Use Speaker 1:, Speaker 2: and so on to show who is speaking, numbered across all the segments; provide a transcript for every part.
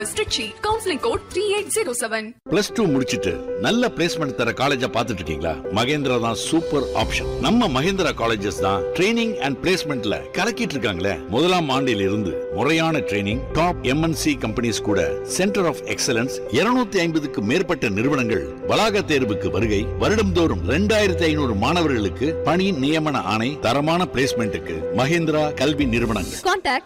Speaker 1: Trichy counselling code three eight zero seven
Speaker 2: plus two முடிச்சிட்டு நல்ல placement தர காலேஜா பார்த்துட்டு இருக்கீங்களா மகேந்திரா தான் சூப்பர் ஆப்ஷன் நம்ம மகேந்திரா காலேஜஸ் தான் ட்ரைனிங் அண்ட் பிளேஸ்மெண்ட்ல கலக்கிட்டு இருக்காங்களே முதலாம் ஆண்டில் இருந்து முறையான ட்ரைனிங் டாப் எம்என்சி கம்பெனிஸ் கூட சென்டர் ஆஃப் எக்ஸலன்ஸ் 250 ஐம்பதுக்கு மேற்பட்ட நிறுவனங்கள் வளாக தேர்வுக்கு வருகை வருடம்தோறும் ரெண்டாயிரத்தி ஐநூறு மாணவர்களுக்கு பணி நியமன ஆணை தரமான பிளேஸ்மெண்ட்டுக்கு மகேந்திரா கல்வி நிறுவனங்கள்
Speaker 3: Contact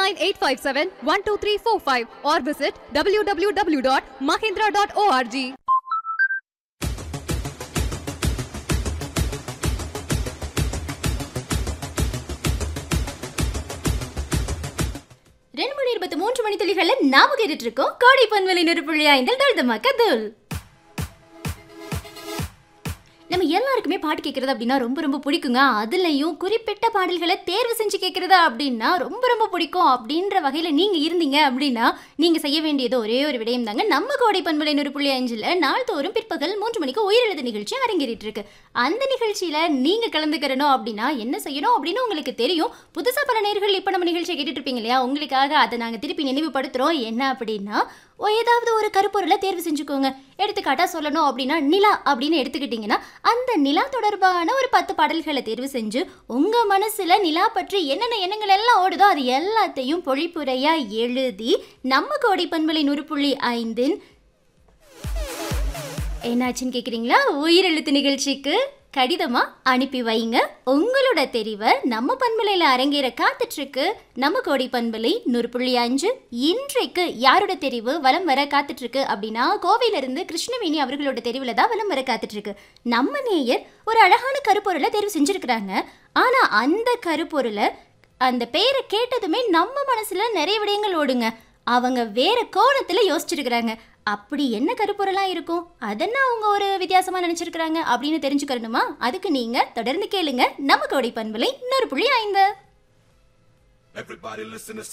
Speaker 3: 89857-12345 or visit www.mahindra.org.
Speaker 4: ரெண்டு மணி இருபத்தி மூன்று மணி துளிகள்ல நாம கேட்டுட்டு இருக்கோம் கோடை பன்வலி நெருப்புள்ளி ஐந்தில் தழுதமா கதுல் நம்ம எல்லாருக்குமே பாட்டு கேட்கறது அப்படின்னா ரொம்ப ரொம்ப பிடிக்குங்க அதுலயும் குறிப்பிட்ட பாடல்களை தேர்வு செஞ்சு கேட்கறது அப்படின்னா ரொம்ப ரொம்ப பிடிக்கும் அப்படின்ற வகையில நீங்க இருந்தீங்க அப்படின்னா நீங்க செய்ய வேண்டியது ஒரே ஒரு விடயம் தாங்க நம்ம கோடை பண்பலை நூறு புள்ளி அஞ்சுல நாள்தோறும் பிற்பகல் மூன்று மணிக்கு உயிரெழுத நிகழ்ச்சி அரங்கேறிட்டு இருக்கு அந்த நிகழ்ச்சியில நீங்க கலந்துக்கிறணும் அப்படின்னா என்ன செய்யணும் அப்படின்னு உங்களுக்கு தெரியும் புதுசா பல நேர்கள் இப்ப நம்ம நிகழ்ச்சியை கேட்டுட்டு இருப்பீங்க இல்லையா உங்களுக்காக அதை நாங்க திருப்பி நினைவுபடுத்துறோம் என்ன அப்படின்னா ஓ, ஏதாவது ஒரு கருப்பொருளை தேர்வு செஞ்சுக்கோங்க எடுத்துக்காட்டா சொல்லணும் அப்படின்னா நிலா அப்படின்னு எடுத்துக்கிட்டிங்கன்னா அந்த நிலா தொடர்பான ஒரு பத்து பாடல்களை தேர்வு செஞ்சு உங்க மனசுல நிலா பற்றி என்னென்ன எண்ணங்கள் எல்லாம் ஓடுதோ அது எல்லாத்தையும் பொழிப்புரையா எழுதி நம்ம கோடி பண்பலை நூறு புள்ளி ஐந்தின் என்னாச்சுன்னு கேக்குறீங்களா உயிரெழுத்து நிகழ்ச்சிக்கு கடிதமா அனுப்பி வைங்க உங்களோட தெரிவை நம்ம பண்பலையில அரங்கேற காத்துட்டு இருக்கு நம்ம கோடி பண்பலை நூறு புள்ளி அஞ்சு இன்றைக்கு யாரோட தெரிவு வலம் வர காத்துட்டு இருக்கு அப்படின்னா கோவையில இருந்து கிருஷ்ணவேணி அவர்களோட தெரிவுல தான் வலம் வர காத்துட்டு இருக்கு நம்ம நேயர் ஒரு அழகான கருப்பொருளை தேர்வு செஞ்சிருக்கிறாங்க ஆனா அந்த கருப்பொருளை அந்த பெயரை கேட்டதுமே நம்ம மனசுல நிறைய விடயங்கள் ஓடுங்க அவங்க வேற கோணத்துல யோசிச்சிருக்கிறாங்க அப்படி என்ன கருப்பொருளா இருக்கும் அதென்ன அவங்க ஒரு வித்தியாசமா நினைச்சிருக்கிறாங்க அப்படின்னு தெரிஞ்சுக்கணுமா அதுக்கு நீங்க தொடர்ந்து கேளுங்க நம்ம கோடை பண்பலை இன்னொரு புள்ளி ஐந்து
Speaker 5: Everybody listen to